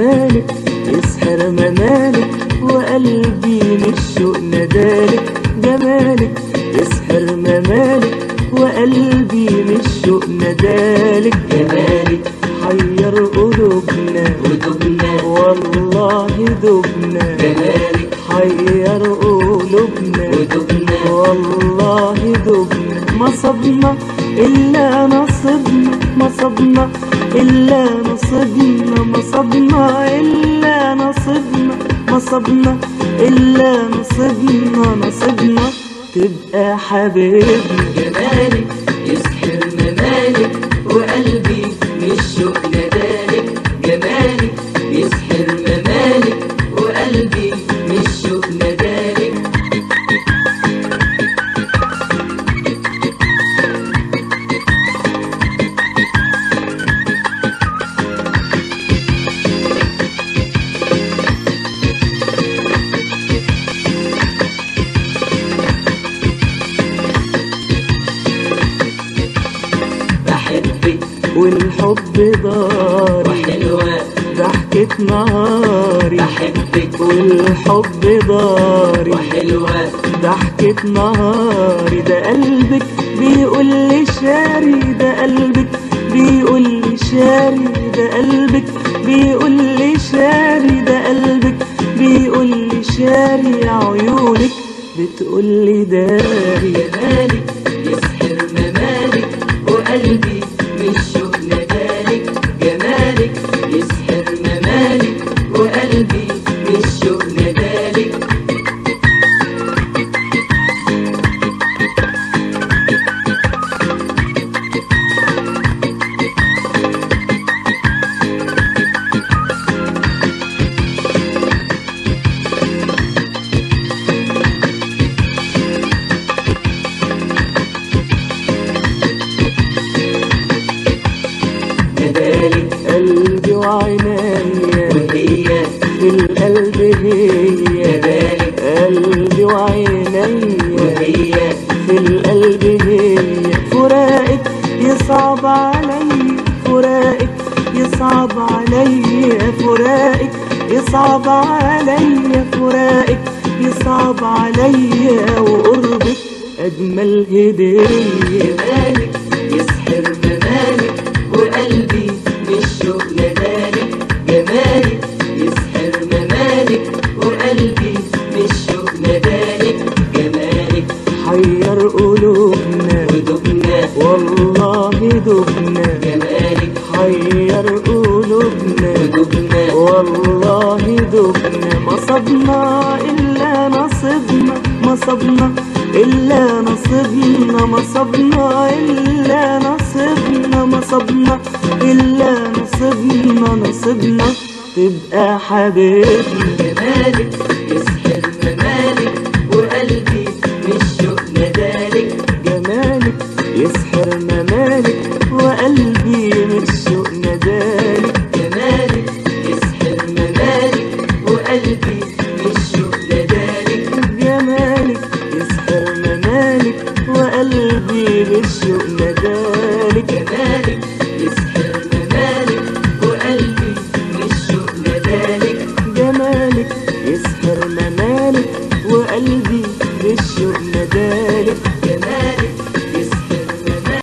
جمالك يسحر ممالك وقلبي من الشوق ندالك جمالك يسحر ممالك وقلبي من الشوق ندالك جمالك حير قلوبنا ودبنا والله دبنا جمالك حير قلوبنا ودبنا والله دبنا ما صبنا إلا نصبنا ما صبنا إلا نصبنا ما صبنا إلا نصبنا ما صبنا إلا نصبنا نصبنا تبقى حبيبنا جمالك يسحر ممالك وقلبي من الشوق ندالك جمالك يسحر ممالك وقلبي من الشوق ندالك بحبك والحب دار وحلوة ضحكة نهاري بحبك والحب داري وحلوة ضحكة نهاري ده قلبك بيقول لي شاري ده قلبك بيقول لي شاري ده قلبك بيقول لي شاري ده قلبك بيقول لي شاري عيونك بتقول لي داري جمالك يسحر ممالك وقلبي من الشوق ندالك جمالك يسحر ممالك وقلبي من الشوق ندالك ندالك قلبي وعينيا وهي في القلب هي ندالك قلبي وعينيا وهي في القلب هي فراقك يصعب علي فراقك يصعب علي فراقك يصعب علي فراقك يصعب علي وقربك أجمل هدية جمالك يسحر ممالك وقلبي من الشوق ندالك جمالك يسحر ممالك وقلبي من الشوق ندالك جمالك حير قلوبنا ودبنا والله دبنا جمالك حير قلوبنا ودبنا والله دبنا ما صبنا إلا نصبنا ما صبنا إلا نصبنا ما صبنا إلا نصبنا ما صبنا إلا نصبنا نصبنا تبقى حبيبنا جمالك